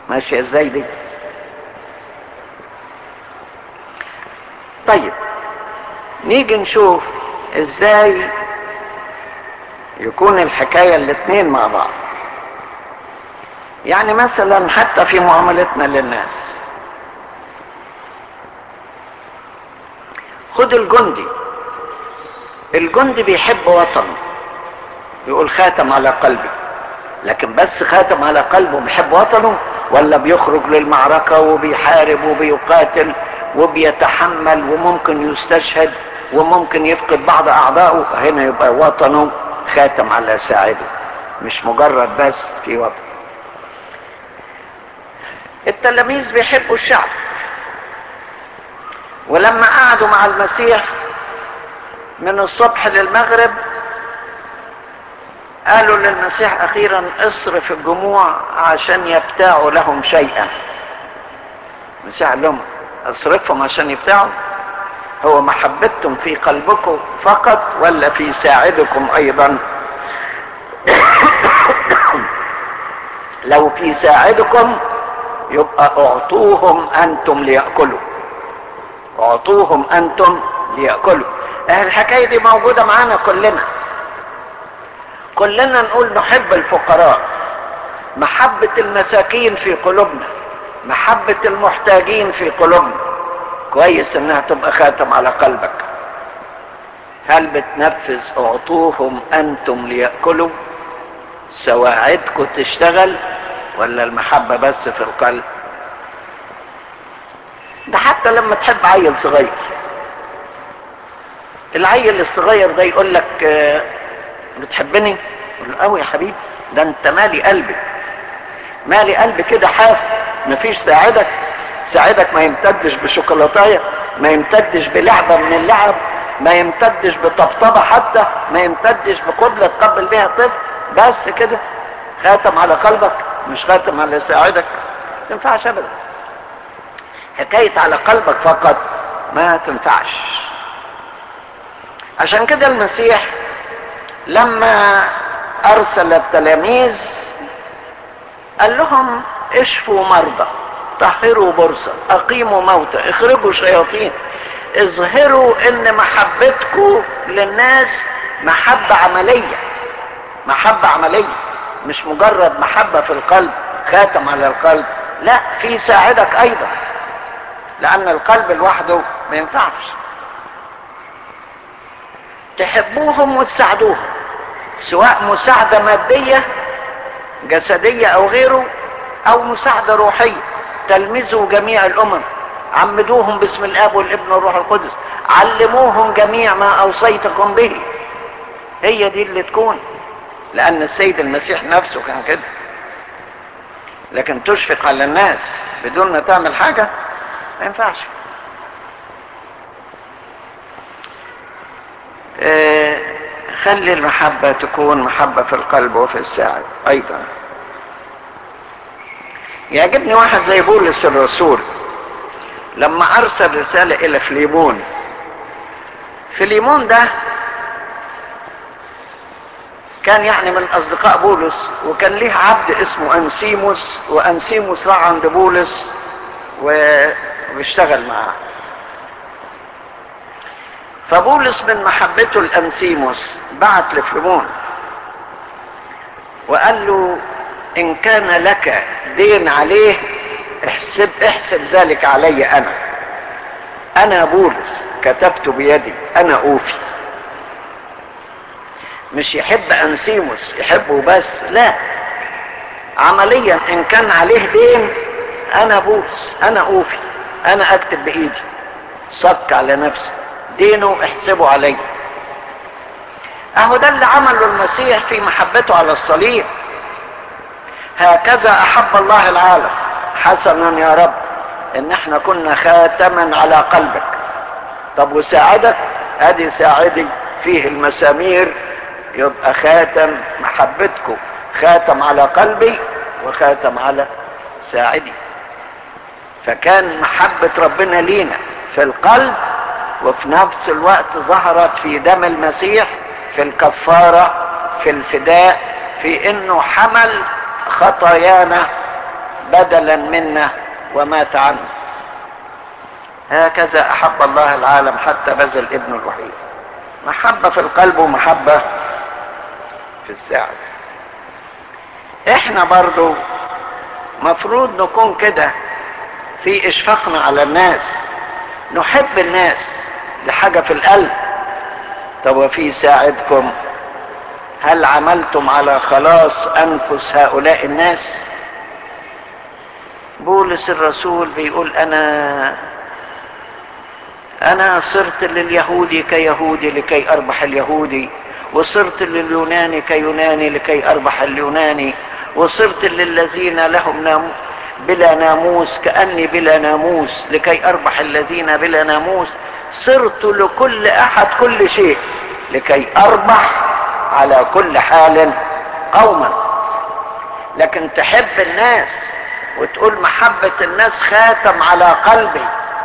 ماشية ازاي دي طيب نيجي نشوف ازاي يكون الحكاية الاتنين مع بعض يعني مثلا حتى في معاملتنا للناس خد الجندي الجندي بيحب وطنه يقول خاتم على قلبي لكن بس خاتم على قلبه بيحب وطنه ولا بيخرج للمعركة وبيحارب وبيقاتل وبيتحمل وممكن يستشهد وممكن يفقد بعض اعضائه هنا يبقى وطنه خاتم على ساعده مش مجرد بس في وطن التلاميذ بيحبوا الشعب ولما قعدوا مع المسيح من الصبح للمغرب قالوا للمسيح اخيرا اصرف الجموع عشان يبتاعوا لهم شيئا المسيح قال لهم اصرفهم عشان يبتاعوا هو محبتهم في قلبكم فقط ولا في ساعدكم ايضا لو في ساعدكم يبقى اعطوهم انتم ليأكلوا اعطوهم انتم ليأكلوا الحكاية دي موجودة معانا كلنا كلنا نقول نحب الفقراء محبة المساكين في قلوبنا محبة المحتاجين في قلوبنا كويس انها تبقى خاتم على قلبك هل بتنفذ اعطوهم انتم ليأكلوا سواعدكم تشتغل ولا المحبة بس في القلب ده حتى لما تحب عيل صغير العيل الصغير ده يقول لك آه، بتحبني يقول له قوي يا حبيبي ده انت مالي قلبي مالي قلبي كده حاف مفيش ساعدك ساعدك ما يمتدش بشوكولاتايه ما يمتدش بلعبه من اللعب ما يمتدش بطبطبه حتى ما يمتدش بقبله تقبل بيها الطفل بس كده خاتم على قلبك مش خاتم على ساعدك ما تنفعش ابدا حكايه على قلبك فقط ما تنفعش عشان كده المسيح لما ارسل التلاميذ قال لهم اشفوا مرضى طهروا برصة اقيموا موتى اخرجوا شياطين اظهروا ان محبتكم للناس محبة عملية محبة عملية مش مجرد محبة في القلب خاتم على القلب لا في ساعدك ايضا لان القلب لوحده ما ينفعش تحبوهم وتساعدوهم سواء مساعدة مادية جسدية او غيره او مساعدة روحية تلمذوا جميع الامم عمدوهم باسم الاب والابن والروح القدس علموهم جميع ما اوصيتكم به هي دي اللي تكون لان السيد المسيح نفسه كان كده لكن تشفق على الناس بدون ما تعمل حاجة ما ينفعش آه، خلي المحبة تكون محبة في القلب وفي الساعد ايضا يعجبني واحد زي بولس الرسول لما ارسل رسالة الى فليمون فليمون ده كان يعني من اصدقاء بولس وكان ليه عبد اسمه انسيموس وانسيموس راح عند بولس واشتغل معاه فبولس من محبته لانسيموس بعت لفليمون وقال له ان كان لك دين عليه احسب احسب ذلك علي انا انا بولس كتبت بيدي انا اوفي مش يحب انسيموس يحبه بس لا عمليا ان كان عليه دين انا بولس انا اوفي انا اكتب بايدي صك على نفسي دينه احسبه علي اهو ده اللي عمله المسيح في محبته على الصليب هكذا احب الله العالم حسنا يا رب ان احنا كنا خاتما على قلبك طب وساعدك ادي ساعدي فيه المسامير يبقى خاتم محبتكم خاتم على قلبي وخاتم على ساعدي فكان محبة ربنا لينا في القلب وفي نفس الوقت ظهرت في دم المسيح في الكفارة في الفداء في انه حمل خطايانا بدلا منا ومات عنا هكذا احب الله العالم حتى بذل ابنه الوحيد محبة في القلب ومحبة في الساعد احنا برضو مفروض نكون كده في اشفاقنا على الناس نحب الناس لحاجة في القلب طب وفي ساعدكم هل عملتم على خلاص انفس هؤلاء الناس بولس الرسول بيقول انا انا صرت لليهودي كيهودي لكي اربح اليهودي وصرت لليوناني كيوناني لكي اربح اليوناني وصرت للذين لهم نام بلا ناموس كاني بلا ناموس لكي اربح الذين بلا ناموس صرت لكل احد كل شيء لكي اربح على كل حال قوما لكن تحب الناس وتقول محبة الناس خاتم على قلبي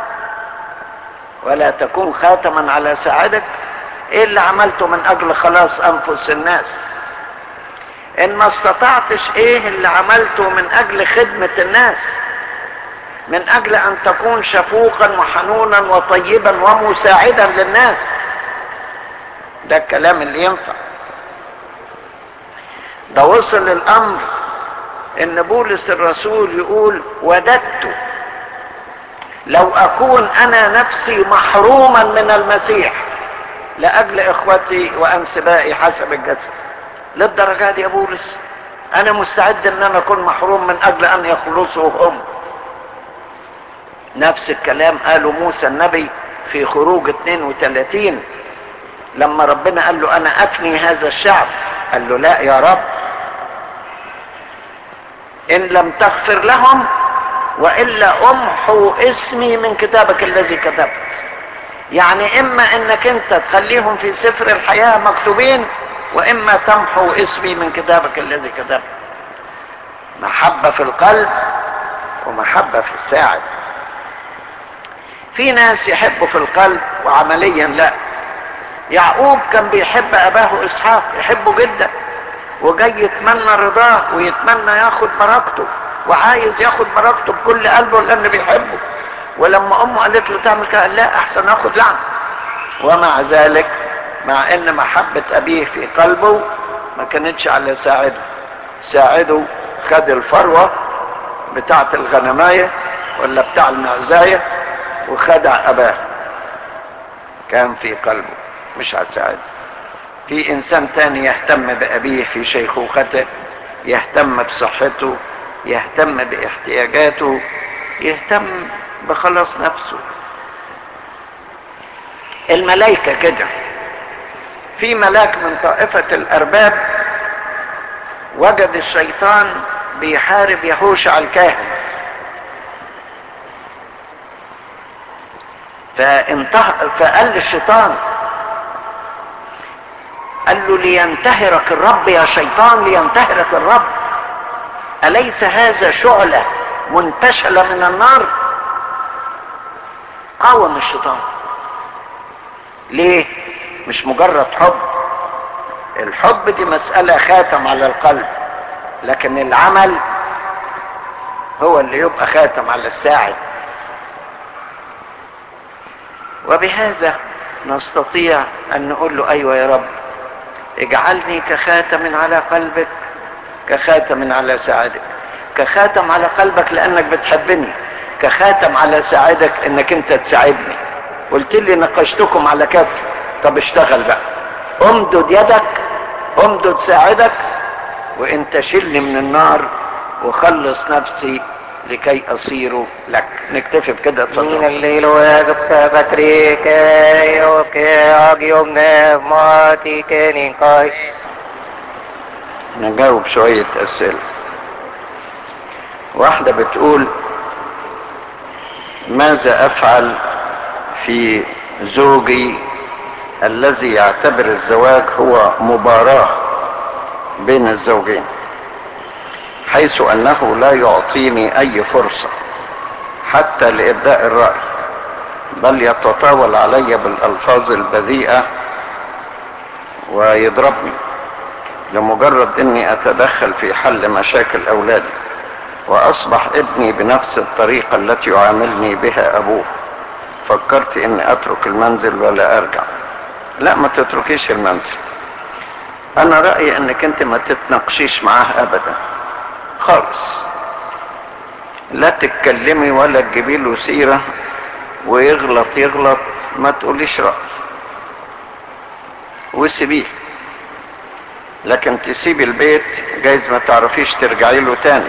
ولا تكون خاتما على ساعدك ايه اللي عملته من اجل خلاص انفس الناس ان ما استطعتش ايه اللي عملته من اجل خدمة الناس من اجل ان تكون شفوقا وحنونا وطيبا ومساعدا للناس ده الكلام اللي ينفع ده وصل الامر ان بولس الرسول يقول وددت لو اكون انا نفسي محروما من المسيح لاجل اخوتي وانسبائي حسب الجسد للدرجه دي يا بولس انا مستعد ان انا اكون محروم من اجل ان يخلصوا هم نفس الكلام قاله موسى النبي في خروج 32 لما ربنا قال له انا افني هذا الشعب قال له لا يا رب ان لم تغفر لهم والا امحو اسمي من كتابك الذي كتبت يعني اما انك انت تخليهم في سفر الحياة مكتوبين واما تمحو اسمي من كتابك الذي كتبت محبة في القلب ومحبة في الساعد في ناس يحبوا في القلب وعمليا لا يعقوب كان بيحب اباه اسحاق يحبه جدا وجاي يتمنى رضاه ويتمنى ياخد بركته وعايز ياخد بركته بكل قلبه لان بيحبه ولما امه قالت له تعمل كده قال لا احسن اخد لعنه ومع ذلك مع ان محبة ابيه في قلبه ما كانتش على ساعده ساعده خد الفروة بتاعة الغنماية ولا بتاع المعزاية وخدع اباه كان في قلبه مش على ساعده في انسان تاني يهتم بابيه في شيخوخته يهتم بصحته يهتم باحتياجاته يهتم بخلاص نفسه الملائكة كده في ملاك من طائفة الأرباب وجد الشيطان بيحارب يهوشع الكاهن فانته... فقال للشيطان قال له لينتهرك الرب يا شيطان لينتهرك الرب أليس هذا شعلة منتشلة من النار قاوم الشيطان ليه مش مجرد حب الحب دي مسألة خاتم على القلب لكن العمل هو اللي يبقى خاتم على الساعد وبهذا نستطيع ان نقول له ايوه يا رب اجعلني كخاتم على قلبك كخاتم على ساعدك كخاتم على قلبك لانك بتحبني كخاتم على ساعدك انك انت تساعدني قلت لي نقشتكم على كف طب اشتغل بقى امدد يدك امدد ساعدك وانت شلني من النار وخلص نفسي لكي اصير لك نكتفي بكده من الليل ويجب سبتريك يوكي اجيوم نفماتي كنينكاي نجاوب شوية اسئلة واحدة بتقول ماذا افعل في زوجي الذي يعتبر الزواج هو مباراة بين الزوجين حيث انه لا يعطيني اي فرصة حتى لابداء الرأي بل يتطاول علي بالالفاظ البذيئة ويضربني لمجرد اني اتدخل في حل مشاكل اولادي واصبح ابني بنفس الطريقة التي يعاملني بها ابوه فكرت اني اترك المنزل ولا ارجع لا ما تتركيش المنزل انا رأيي انك انت ما تتناقشيش معاه ابدا خالص لا تتكلمي ولا تجيبي له سيرة ويغلط يغلط ما تقوليش رأي وسيبيه لكن تسيبي البيت جايز ما تعرفيش ترجعي له تاني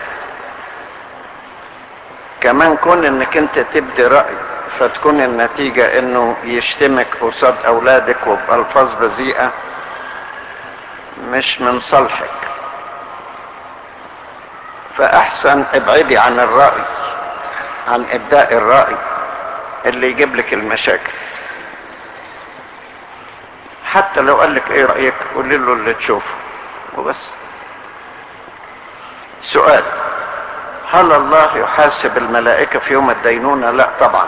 كمان كون انك انت تبدي رأي فتكون النتيجة انه يشتمك قصاد اولادك وبألفاظ بذيئة مش من صالحك فاحسن ابعدي عن الرأي عن ابداء الرأي اللي يجيب لك المشاكل حتى لو قال لك ايه رأيك قولي له اللي تشوفه وبس سؤال هل الله يحاسب الملائكة في يوم الدينونة لا طبعا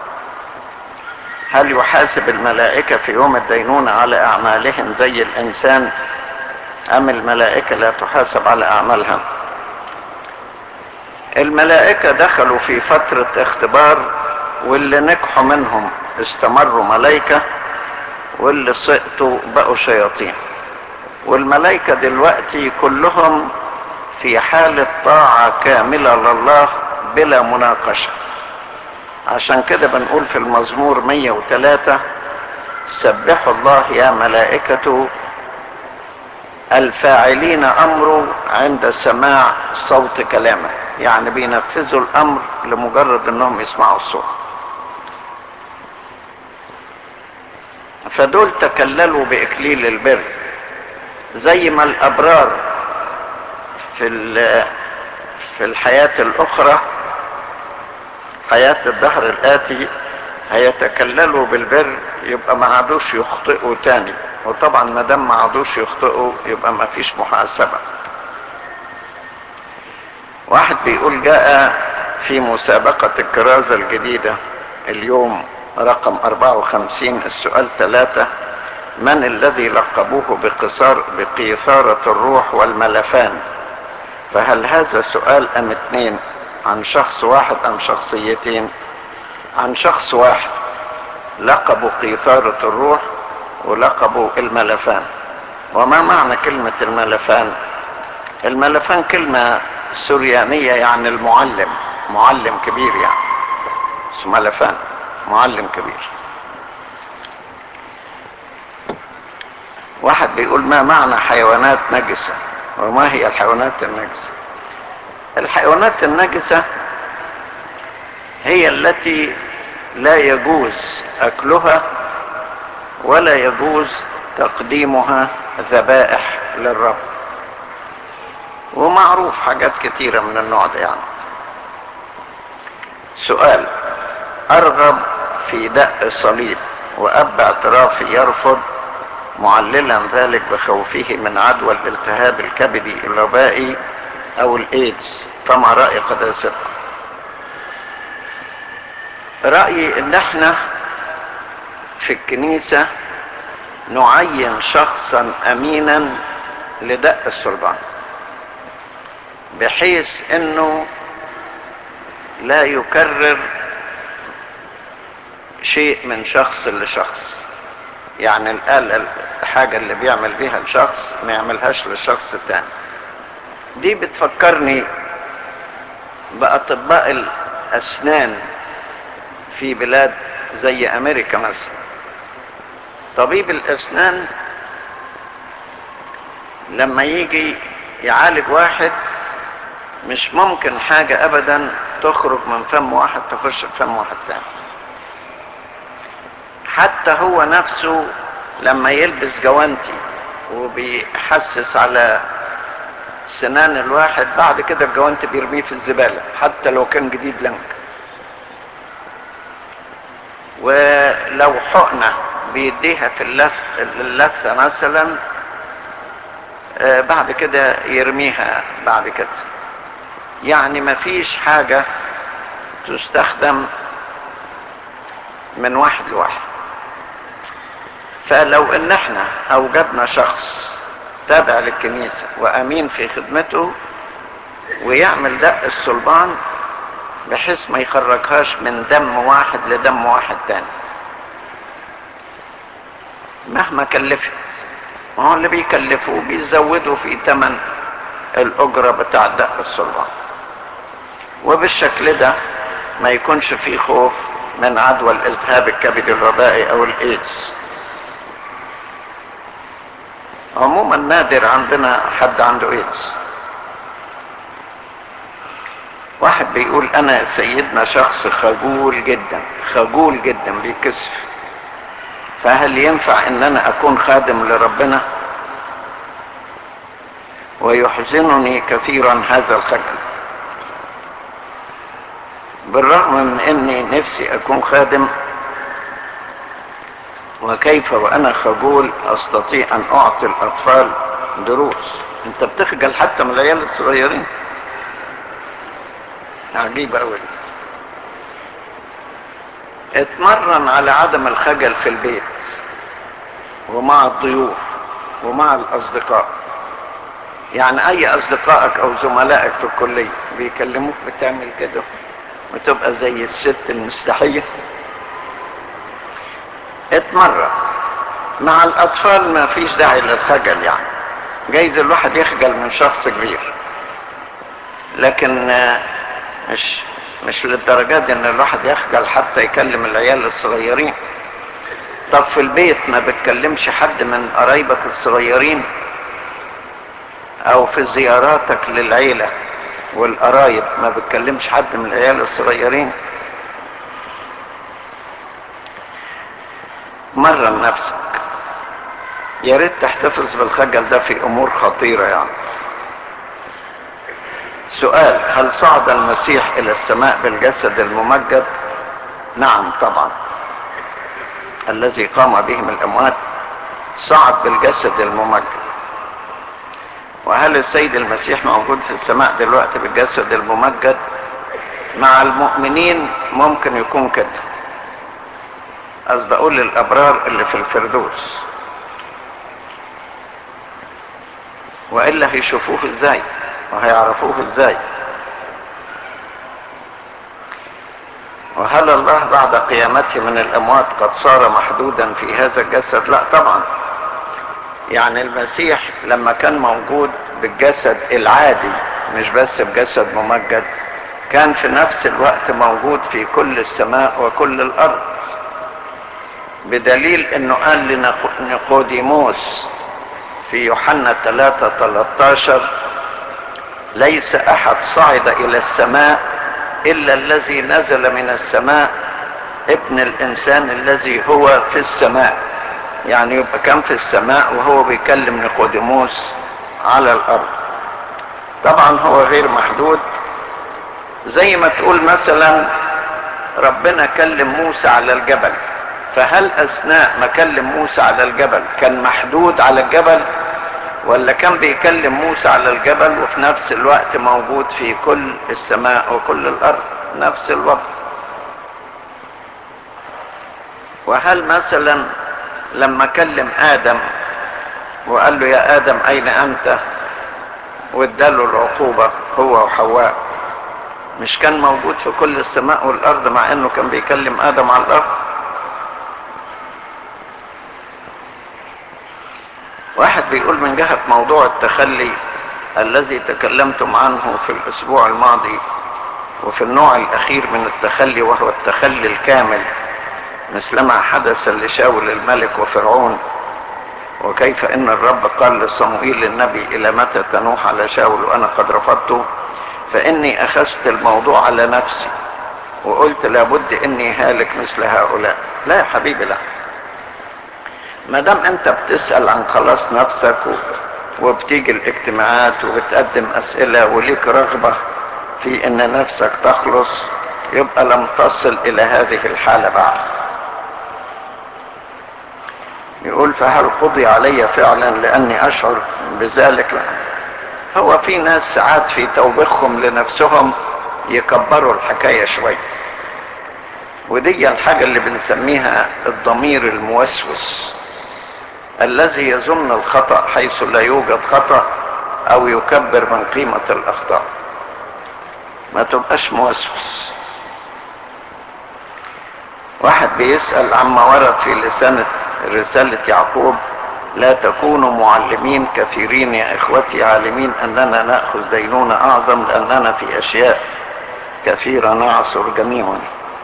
هل يحاسب الملائكة في يوم الدينونة على اعمالهم زي الانسان ام الملائكة لا تحاسب على اعمالها الملائكة دخلوا في فترة اختبار واللي نجحوا منهم استمروا ملائكة واللي سقطوا بقوا شياطين والملائكة دلوقتي كلهم في حالة طاعة كاملة لله بلا مناقشة عشان كده بنقول في المزمور 103 سبحوا الله يا ملائكة الفاعلين امره عند سماع صوت كلامه يعني بينفذوا الامر لمجرد انهم يسمعوا الصوت فدول تكللوا باكليل البر زي ما الابرار في في الحياة الاخرى حياة الدهر الاتي هيتكللوا بالبر يبقى ما عادوش يخطئوا تاني وطبعا ما دام ما عادوش يخطئوا يبقى ما فيش محاسبة واحد بيقول جاء في مسابقة الكرازة الجديدة اليوم رقم 54 السؤال ثلاثة من الذي لقبوه بقصار بقيثارة الروح والملفان فهل هذا سؤال ام اثنين عن شخص واحد ام شخصيتين عن شخص واحد لقبوا قيثارة الروح ولقبوا الملفان وما معنى كلمة الملفان الملفان كلمة سريانية يعني المعلم معلم كبير يعني اسمه ملفان معلم كبير واحد بيقول ما معنى حيوانات نجسة وما هي الحيوانات النجسة الحيوانات النجسة هي التي لا يجوز اكلها ولا يجوز تقديمها ذبائح للرب ومعروف حاجات كتيرة من النوع ده يعني سؤال ارغب في دق الصليب واب اعترافي يرفض معللا ذلك بخوفه من عدوى الالتهاب الكبدي الوبائي او الايدز فما رأي قداستكم رأيي ان احنا في الكنيسة نعين شخصا امينا لدق الصلبان بحيث انه لا يكرر شيء من شخص لشخص يعني الآلة الحاجة اللي بيعمل بيها الشخص ما يعملهاش للشخص التاني دي بتفكرني بأطباء الأسنان في بلاد زي أمريكا مثلا طبيب الأسنان لما يجي يعالج واحد مش ممكن حاجة أبدا تخرج من فم واحد تخش في فم واحد تاني حتى هو نفسه لما يلبس جوانتي وبيحسس على سنان الواحد بعد كده الجوانتي بيرميه في الزبالة حتى لو كان جديد لنك ولو حقنة بيديها في اللث اللثة مثلا آه بعد كده يرميها بعد كده يعني مفيش حاجة تستخدم من واحد لواحد فلو ان احنا اوجدنا شخص تابع للكنيسة وامين في خدمته ويعمل دق الصلبان بحيث ما يخرجهاش من دم واحد لدم واحد تاني مهما كلفت ما هو اللي بيكلفوه بيزودوا في تمن الأجرة بتاع دق الصلبان وبالشكل ده ما يكونش فيه خوف من عدوى الالتهاب الكبد الوبائي او الايدز عموما نادر عندنا حد عنده ايدز واحد بيقول انا سيدنا شخص خجول جدا خجول جدا بيكسف فهل ينفع ان انا اكون خادم لربنا ويحزنني كثيرا هذا الخجل بالرغم من اني نفسي اكون خادم وكيف وانا خجول استطيع ان اعطي الاطفال دروس انت بتخجل حتى من العيال الصغيرين عجيبة اوي اتمرن على عدم الخجل في البيت ومع الضيوف ومع الاصدقاء يعني اي اصدقائك او زملائك في الكلية بيكلموك بتعمل كده وتبقى زي الست المستحية اتمرن مع الاطفال ما فيش داعي للخجل يعني جايز الواحد يخجل من شخص كبير لكن مش مش للدرجات دي ان الواحد يخجل حتى يكلم العيال الصغيرين طب في البيت ما بتكلمش حد من قرايبك الصغيرين او في زياراتك للعيله والقرايب ما بتكلمش حد من العيال الصغيرين مرن نفسك يا ريت تحتفظ بالخجل ده في امور خطيره يعني سؤال هل صعد المسيح الى السماء بالجسد الممجد نعم طبعا الذي قام به من الاموات صعد بالجسد الممجد وهل السيد المسيح موجود في السماء دلوقتي بالجسد الممجد مع المؤمنين ممكن يكون كده قصد اقول للابرار اللي في الفردوس والا هيشوفوه ازاي وهيعرفوه ازاي وهل الله بعد قيامته من الاموات قد صار محدودا في هذا الجسد لا طبعا يعني المسيح لما كان موجود بالجسد العادي مش بس بجسد ممجد كان في نفس الوقت موجود في كل السماء وكل الارض بدليل انه قال لنيقوديموس في يوحنا 3 13 ليس احد صعد الى السماء الا الذي نزل من السماء ابن الانسان الذي هو في السماء يعني يبقى كان في السماء وهو بيكلم نيقوديموس على الارض طبعا هو غير محدود زي ما تقول مثلا ربنا كلم موسى على الجبل فهل اثناء ما كلم موسى على الجبل كان محدود على الجبل ولا كان بيكلم موسى على الجبل وفي نفس الوقت موجود في كل السماء وكل الارض نفس الوضع وهل مثلا لما كلم ادم وقال له يا ادم اين انت واداله العقوبة هو وحواء مش كان موجود في كل السماء والارض مع انه كان بيكلم ادم على الارض واحد بيقول من جهة موضوع التخلي الذي تكلمتم عنه في الاسبوع الماضي وفي النوع الاخير من التخلي وهو التخلي الكامل مثلما حدث لشاول الملك وفرعون وكيف ان الرب قال لصموئيل النبي الى متى تنوح على شاول وانا قد رفضته فاني اخذت الموضوع على نفسي وقلت لابد اني هالك مثل هؤلاء لا يا حبيبي لا ما دام انت بتسال عن خلاص نفسك وبتيجي الاجتماعات وبتقدم اسئله وليك رغبه في ان نفسك تخلص يبقى لم تصل الى هذه الحاله بعد يقول فهل قضي علي فعلا لاني اشعر بذلك لا. هو في ناس ساعات في توبيخهم لنفسهم يكبروا الحكايه شويه ودي الحاجه اللي بنسميها الضمير الموسوس الذي يظن الخطا حيث لا يوجد خطا او يكبر من قيمه الاخطاء ما تبقاش موسوس واحد بيسأل عما ورد في لسانة رسالة يعقوب لا تكونوا معلمين كثيرين يا اخوتي عالمين اننا ناخذ دينونة اعظم لاننا في اشياء كثيرة نعصر جميعا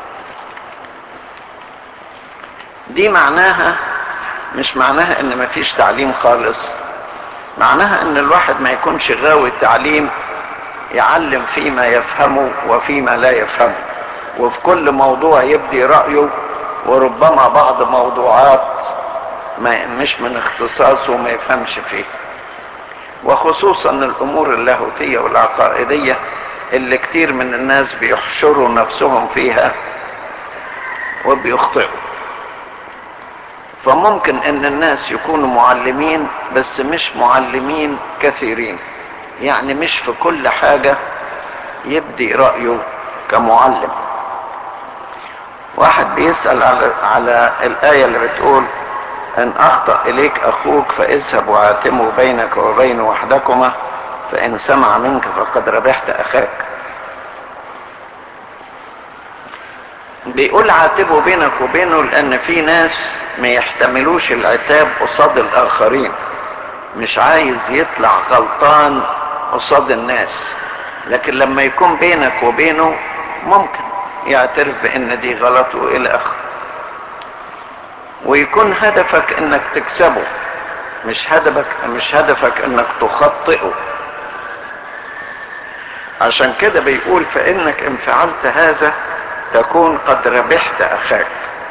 دي معناها مش معناها ان مفيش تعليم خالص معناها ان الواحد ما يكونش غاوي التعليم يعلم فيما يفهمه وفيما لا يفهمه وفي كل موضوع يبدي رأيه وربما بعض موضوعات ما مش من اختصاصه وما يفهمش فيه وخصوصا الامور اللاهوتية والعقائدية اللي كتير من الناس بيحشروا نفسهم فيها وبيخطئوا فممكن ان الناس يكونوا معلمين بس مش معلمين كثيرين يعني مش في كل حاجة يبدي رأيه كمعلم واحد بيسأل على, على الآية اللي بتقول ان اخطأ اليك اخوك فاذهب وعاتمه بينك وبينه وحدكما فان سمع منك فقد ربحت اخاك بيقول عاتبه بينك وبينه لان في ناس ما يحتملوش العتاب قصاد الاخرين مش عايز يطلع غلطان قصاد الناس لكن لما يكون بينك وبينه ممكن يعترف بان دي غلط والى اخره ويكون هدفك انك تكسبه مش هدفك مش هدفك انك تخطئه عشان كده بيقول فانك ان فعلت هذا تكون قد ربحت اخاك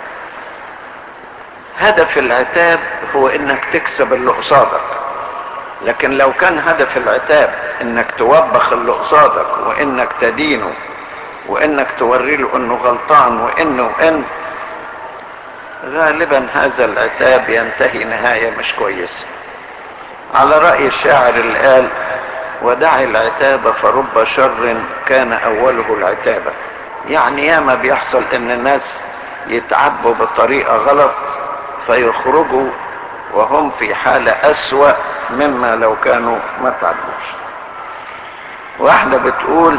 هدف العتاب هو انك تكسب اللي قصادك لكن لو كان هدف العتاب انك توبخ اللي قصادك وانك تدينه وانك توري له انه غلطان وانه وان غالبا هذا العتاب ينتهي نهاية مش كويسة على رأي الشاعر اللي قال ودع العتاب فرب شر كان أوله العتابة يعني ياما بيحصل ان الناس يتعبوا بطريقة غلط فيخرجوا وهم في حالة أسوأ مما لو كانوا ما تعبوش واحدة بتقول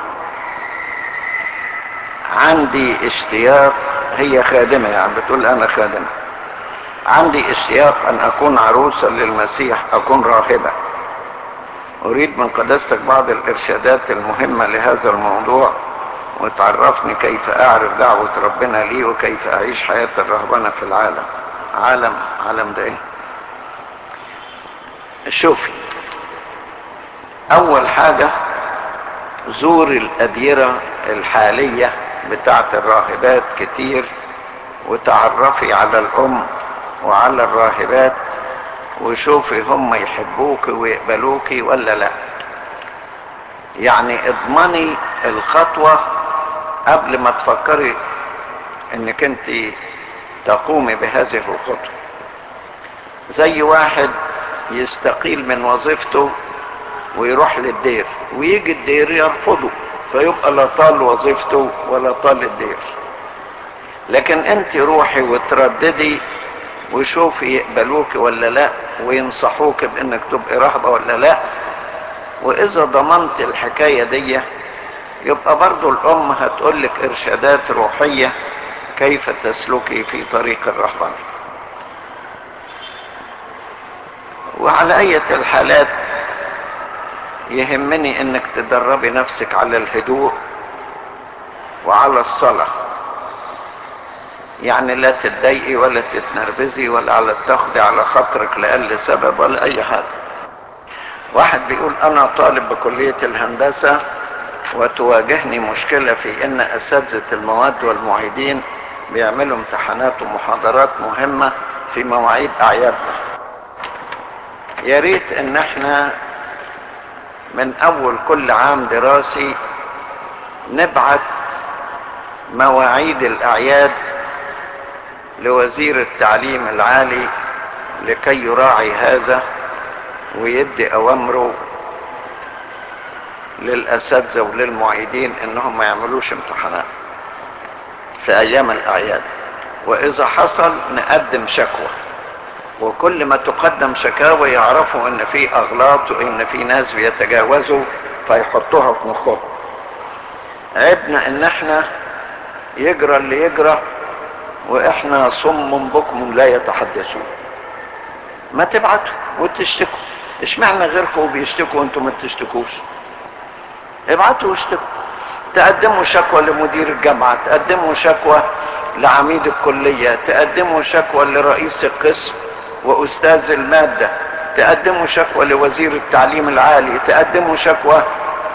عندي اشتياق هي خادمة يعني بتقول أنا خادمة عندي اشتياق أن أكون عروسا للمسيح أكون راهبة أريد من قداستك بعض الإرشادات المهمة لهذا الموضوع وتعرفني كيف أعرف دعوة ربنا لي وكيف أعيش حياة الرهبنة في العالم عالم عالم ده إيه شوفي أول حاجة زور الأديرة الحالية بتاعت الراهبات كتير وتعرفي على الأم وعلى الراهبات وشوفي هم يحبوك ويقبلوك ولا لا يعني اضمني الخطوة قبل ما تفكري انك انت تقومي بهذه الخطوة زي واحد يستقيل من وظيفته ويروح للدير ويجي الدير يرفضه فيبقى لا طال وظيفته ولا طال الدير لكن انت روحي وترددي وشوفي يقبلوك ولا لا وينصحوك بانك تبقي رهبة ولا لا واذا ضمنت الحكاية دي يبقى برضو الام هتقولك ارشادات روحية كيف تسلكي في طريق الرهبنة وعلى اية الحالات يهمني انك تدربي نفسك على الهدوء وعلى الصلاة يعني لا تتضايقي ولا تتنرفزي ولا على تاخدي على خاطرك لأقل سبب ولا اي حاجة واحد بيقول انا طالب بكلية الهندسة وتواجهني مشكلة في ان اساتذة المواد والمعيدين بيعملوا امتحانات ومحاضرات مهمة في مواعيد اعيادنا يا ريت ان احنا من اول كل عام دراسي نبعت مواعيد الاعياد لوزير التعليم العالي لكي يراعي هذا ويدي اوامره للاساتذه وللمعيدين انهم ما يعملوش امتحانات في ايام الاعياد واذا حصل نقدم شكوى وكل ما تقدم شكاوى يعرفوا ان في اغلاط وان في ناس بيتجاوزوا فيحطوها في مخهم عيبنا ان احنا يجرى اللي يجرى واحنا صم بكم لا يتحدثون ما تبعتوا وتشتكوا اشمعنى غيركم بيشتكوا وانتم ما بتشتكوش ابعتوا واشتكوا تقدموا شكوى لمدير الجامعة تقدموا شكوى لعميد الكلية تقدموا شكوى لرئيس القسم وأستاذ المادة تقدموا شكوى لوزير التعليم العالي تقدموا شكوى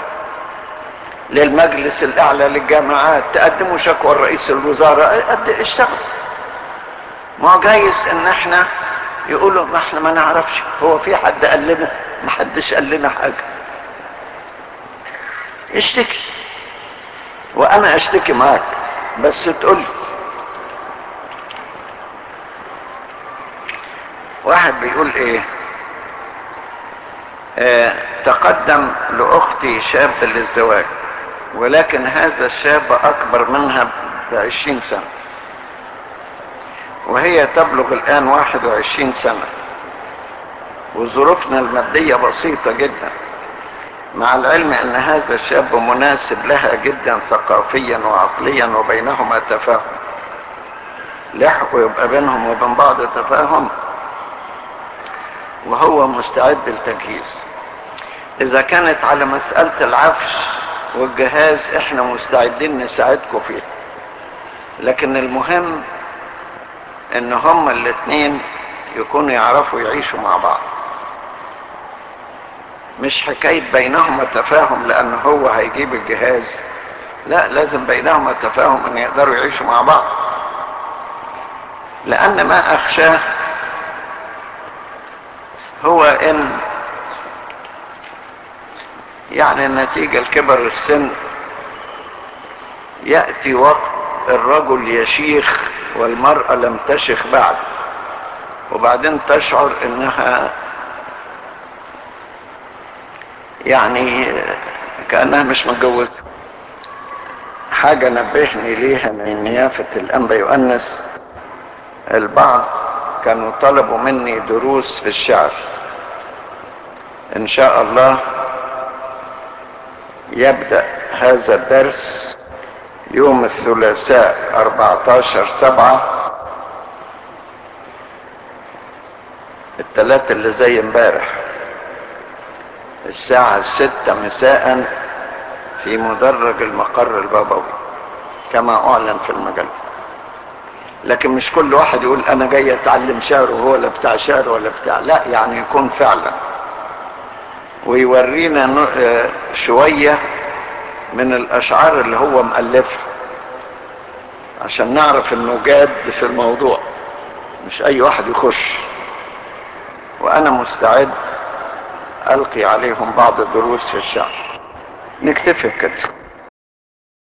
للمجلس الأعلى للجامعات تقدموا شكوى لرئيس الوزارة اشتغلوا ما جايز ان احنا يقولوا ما احنا ما نعرفش هو في حد قال لنا ما حدش قال لنا حاجة اشتكي وانا اشتكي معاك بس تقول واحد بيقول ايه اه تقدم لاختي شاب للزواج ولكن هذا الشاب اكبر منها بعشرين سنة وهي تبلغ الان واحد وعشرين سنة وظروفنا المادية بسيطة جدا مع العلم ان هذا الشاب مناسب لها جدا ثقافيا وعقليا وبينهما تفاهم لحقوا يبقى بينهم وبين بعض تفاهم وهو مستعد للتجهيز اذا كانت على مسألة العفش والجهاز احنا مستعدين نساعدكم فيه لكن المهم ان هما الاتنين يكونوا يعرفوا يعيشوا مع بعض مش حكاية بينهما تفاهم لان هو هيجيب الجهاز لا لازم بينهما تفاهم ان يقدروا يعيشوا مع بعض لان ما اخشاه هو ان يعني نتيجة الكبر السن يأتي وقت الرجل يشيخ والمرأة لم تشخ بعد وبعدين تشعر انها يعني كأنها مش متجوزة حاجة نبهني ليها من نيافة الأنبا يؤنس البعض كانوا طلبوا مني دروس في الشعر إن شاء الله يبدأ هذا الدرس يوم الثلاثاء 14 سبعة الثلاثة اللي زي امبارح الساعة الستة مساء في مدرج المقر البابوي كما اعلن في المجلة لكن مش كل واحد يقول انا جاي اتعلم شعر وهو لا بتاع شعر ولا بتاع لا يعني يكون فعلا ويورينا شوية من الاشعار اللي هو مؤلفها عشان نعرف انه جاد في الموضوع مش اي واحد يخش وانا مستعد القي عليهم بعض الدروس في الشعر نكتفي بكده